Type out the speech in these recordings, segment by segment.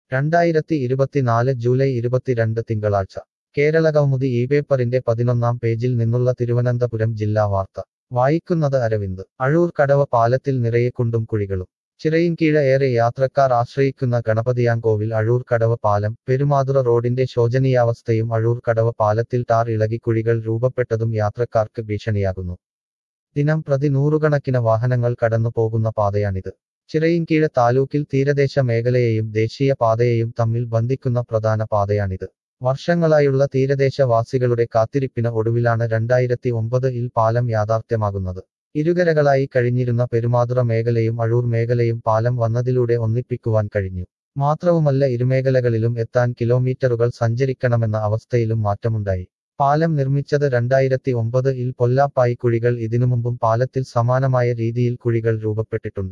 രണ്ടായിരത്തി ഇരുപത്തിനാല് ജൂലൈ ഇരുപത്തിരണ്ട് തിങ്കളാഴ്ച കേരള കൗമുദി ഈ പേപ്പറിന്റെ പതിനൊന്നാം പേജിൽ നിന്നുള്ള തിരുവനന്തപുരം ജില്ലാ വാർത്ത വായിക്കുന്നത് അരവിന്ദ് അഴൂർ കടവ പാലത്തിൽ നിറയെ കുണ്ടും കുഴികളും ചിറയിൻകീഴ ഏറെ യാത്രക്കാർ ആശ്രയിക്കുന്ന ഗണപതിയാങ്കോവിൽ അഴൂർ കടവ പാലം പെരുമാതുറ റോഡിന്റെ ശോചനീയാവസ്ഥയും അഴൂർ കടവ പാലത്തിൽ ടാർ ഇളകി കുഴികൾ രൂപപ്പെട്ടതും യാത്രക്കാർക്ക് ഭീഷണിയാകുന്നു ദിനം പ്രതി നൂറുകണക്കിന് വാഹനങ്ങൾ കടന്നു പോകുന്ന പാതയാണിത് ചിറയിൻകീഴ താലൂക്കിൽ തീരദേശ മേഖലയെയും ദേശീയ പാതയെയും തമ്മിൽ ബന്ധിക്കുന്ന പ്രധാന പാതയാണിത് വർഷങ്ങളായുള്ള തീരദേശവാസികളുടെ കാത്തിരിപ്പിന് ഒടുവിലാണ് രണ്ടായിരത്തി ഒമ്പതിൽ പാലം യാഥാർത്ഥ്യമാകുന്നത് ഇരുകരകളായി കഴിഞ്ഞിരുന്ന പെരുമാതുറ മേഖലയും അഴൂർ മേഖലയും പാലം വന്നതിലൂടെ ഒന്നിപ്പിക്കുവാൻ കഴിഞ്ഞു മാത്രവുമല്ല ഇരുമേഖലകളിലും എത്താൻ കിലോമീറ്ററുകൾ സഞ്ചരിക്കണമെന്ന അവസ്ഥയിലും മാറ്റമുണ്ടായി പാലം നിർമ്മിച്ചത് രണ്ടായിരത്തി ഒമ്പതിൽ പൊല്ലാപ്പായി കുഴികൾ ഇതിനുമുമ്പും പാലത്തിൽ സമാനമായ രീതിയിൽ കുഴികൾ രൂപപ്പെട്ടിട്ടുണ്ട്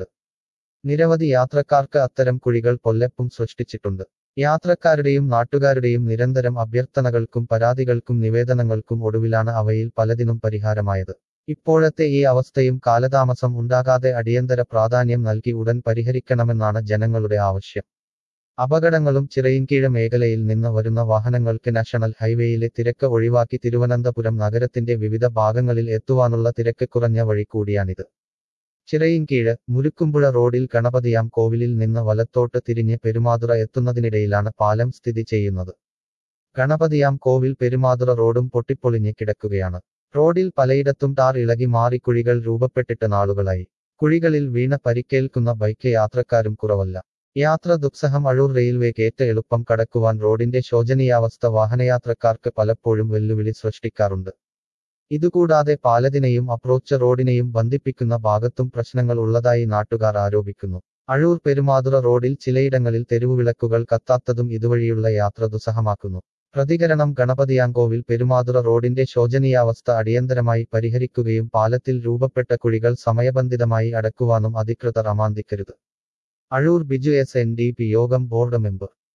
നിരവധി യാത്രക്കാർക്ക് അത്തരം കുഴികൾ പൊല്ലപ്പും സൃഷ്ടിച്ചിട്ടുണ്ട് യാത്രക്കാരുടെയും നാട്ടുകാരുടെയും നിരന്തരം അഭ്യർത്ഥനകൾക്കും പരാതികൾക്കും നിവേദനങ്ങൾക്കും ഒടുവിലാണ് അവയിൽ പലതിനും പരിഹാരമായത് ഇപ്പോഴത്തെ ഈ അവസ്ഥയും കാലതാമസം ഉണ്ടാകാതെ അടിയന്തര പ്രാധാന്യം നൽകി ഉടൻ പരിഹരിക്കണമെന്നാണ് ജനങ്ങളുടെ ആവശ്യം അപകടങ്ങളും ചിറയിൻകീഴ മേഖലയിൽ നിന്ന് വരുന്ന വാഹനങ്ങൾക്ക് നാഷണൽ ഹൈവേയിലെ തിരക്ക് ഒഴിവാക്കി തിരുവനന്തപുരം നഗരത്തിന്റെ വിവിധ ഭാഗങ്ങളിൽ എത്തുവാനുള്ള തിരക്ക് കുറഞ്ഞ വഴി കൂടിയാണിത് ചിറയിൻകീഴ് മുരുക്കുമ്പുഴ റോഡിൽ ഗണപതിയാം കോവിലിൽ നിന്ന് വലത്തോട്ട് തിരിഞ്ഞ് പെരുമാതുറ എത്തുന്നതിനിടയിലാണ് പാലം സ്ഥിതി ചെയ്യുന്നത് ഗണപതിയാം കോവിൽ പെരുമാതുറ റോഡും പൊട്ടിപ്പൊളിഞ്ഞ് കിടക്കുകയാണ് റോഡിൽ പലയിടത്തും ടാർ ഇളകി മാറി കുഴികൾ രൂപപ്പെട്ടിട്ട് നാളുകളായി കുഴികളിൽ വീണ പരിക്കേൽക്കുന്ന ബൈക്ക് യാത്രക്കാരും കുറവല്ല യാത്ര ദുസ്സഹം അഴൂർ റെയിൽവേ കേറ്റ എളുപ്പം കടക്കുവാൻ റോഡിന്റെ ശോചനീയാവസ്ഥ വാഹനയാത്രക്കാർക്ക് പലപ്പോഴും വെല്ലുവിളി സൃഷ്ടിക്കാറുണ്ട് ഇതുകൂടാതെ പാലത്തിനെയും അപ്രോച്ച് റോഡിനെയും ബന്ധിപ്പിക്കുന്ന ഭാഗത്തും പ്രശ്നങ്ങൾ ഉള്ളതായി നാട്ടുകാർ ആരോപിക്കുന്നു അഴൂർ പെരുമാതുറ റോഡിൽ ചിലയിടങ്ങളിൽ തെരുവുവിളക്കുകൾ കത്താത്തതും ഇതുവഴിയുള്ള യാത്ര ദുസ്സഹമാക്കുന്നു പ്രതികരണം ഗണപതിയാങ്കോവിൽ പെരുമാതുറ റോഡിന്റെ ശോചനീയാവസ്ഥ അടിയന്തരമായി പരിഹരിക്കുകയും പാലത്തിൽ രൂപപ്പെട്ട കുഴികൾ സമയബന്ധിതമായി അടക്കുവാനും അധികൃതർ അമാന്തിക്കരുത് Azhoor Biju S N D P Yogam board member